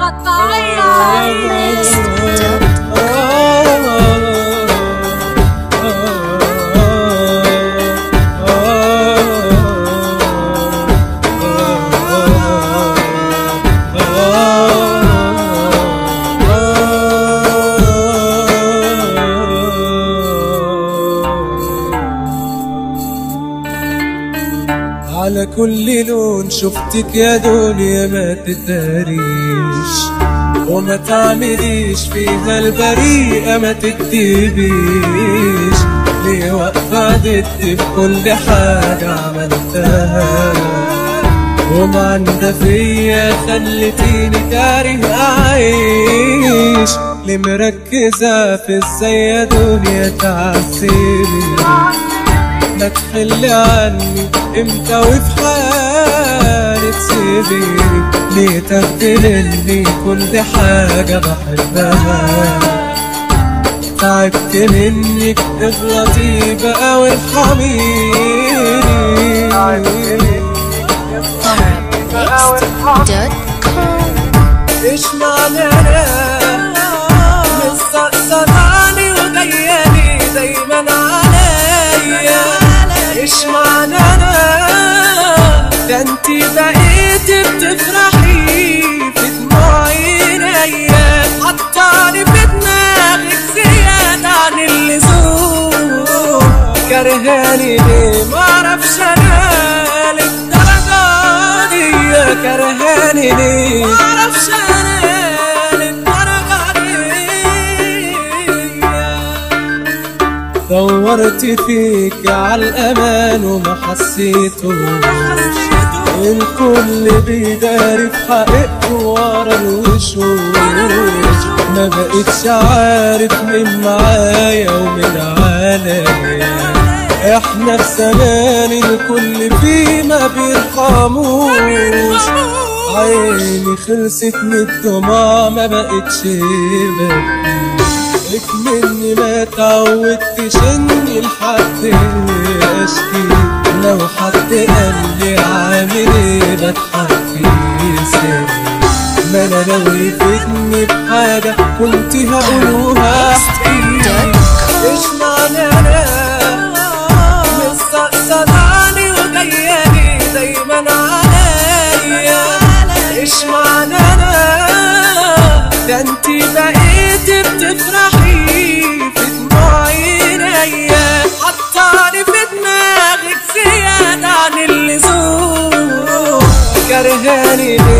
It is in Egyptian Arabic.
على كل لون شفتك يا دنيا ما تتاريش وما تعمليش فيها البريئة ما تكتبيش ليه واقفة ضدي في كل حاجة عملتها وما عندها فيا خلتيني كاره أعيش ليه مركزة في ازاي يا دنيا تعذبي ما تحل عني امتى وفي حالي تسيبيني ليه تاخدي مني كل حاجة بحبها تعبت منك اغلطي بقى وارحميني ايش معنى انا مستقصداني وجاياني دايما عليا ايش معنى انا ده انتي بقيتي بتفرحي في دموع عينيا حطاني في دماغك زيادة عن اللزوم كرهاني ليه معرفش انا للدرجة دي كرهاني ليه معرفش انا للدرجة دي دورت فيك على الأمان وما حسيتوش الكل بيداري في حقيقته ورا الوشوش ما بقتش عارف مين معايا ومين عليا احنا في زمان الكل فيه ما بيرحموش عيني خلصت من الدموع ما بقتش ببكي لك مني ما تعودتش اني لحد اشكي لو حد قال لي عامل ايه بضحك في سري ما انا لو يفيدني بحاجة كنت هقولوها احكي ايش معنى انا مستقصداني وجاياني دايما عليا ايش معنى انا ده انتي بقيتي بتفرحي في دموع عينيا حطاني في دماغك زيادة عن اللزوم كرهاني ليه